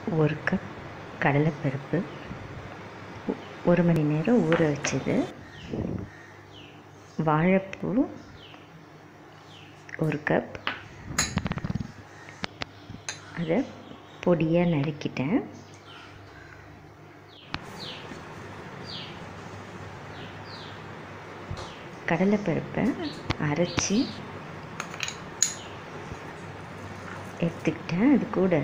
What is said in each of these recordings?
ஒரு கப் கடலைப்பருப்பு ஒ- ஒரு மணி நேரம் ஊற வச்சது வாழைப்பூ ஒரு கப் அதை பொடியாக நறுக்கிட்டேன் கடலைப்பருப்பை அரைச்சி எடுத்துக்கிட்டேன் அது கூட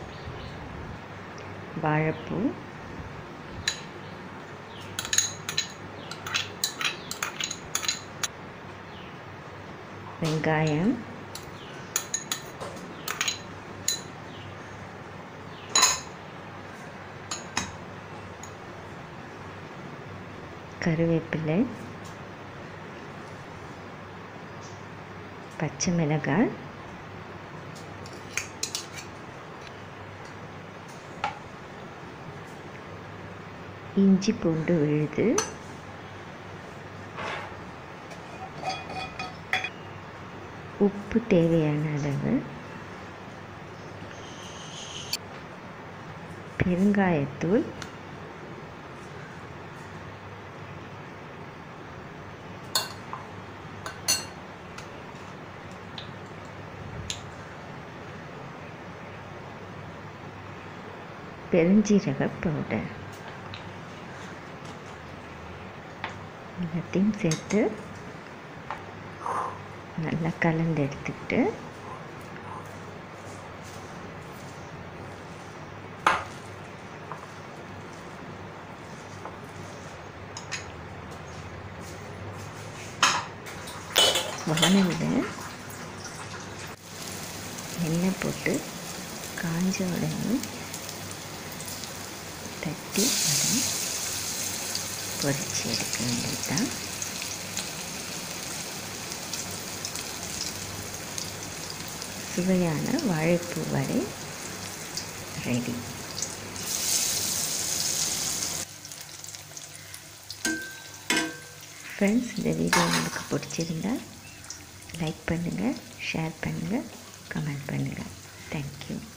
வாழைப்பூ வெங்காயம் கருவேப்பிலை பச்சை மிளகாய் இஞ்சி பூண்டு விழுது உப்பு தேவையான அளவு பெருங்காயத்தூள் பெருஞ்சீரக பவுடர் எல்லாத்தையும் சேர்த்து நல்லா கலந்து எடுத்துக்கிட்டு வானலில் எண்ணெய் போட்டு காஞ்ச உடனே தட்டி அதை பொரிச்சு எடுக்க வேண்டியதுதான் சுவையான வாழைப்பூ வரை ரெடி ஃப்ரெண்ட்ஸ் இந்த வீடியோ உங்களுக்கு பிடிச்சிருந்தா லைக் பண்ணுங்கள் ஷேர் பண்ணுங்கள் கமெண்ட் பண்ணுங்கள் தேங்க்யூ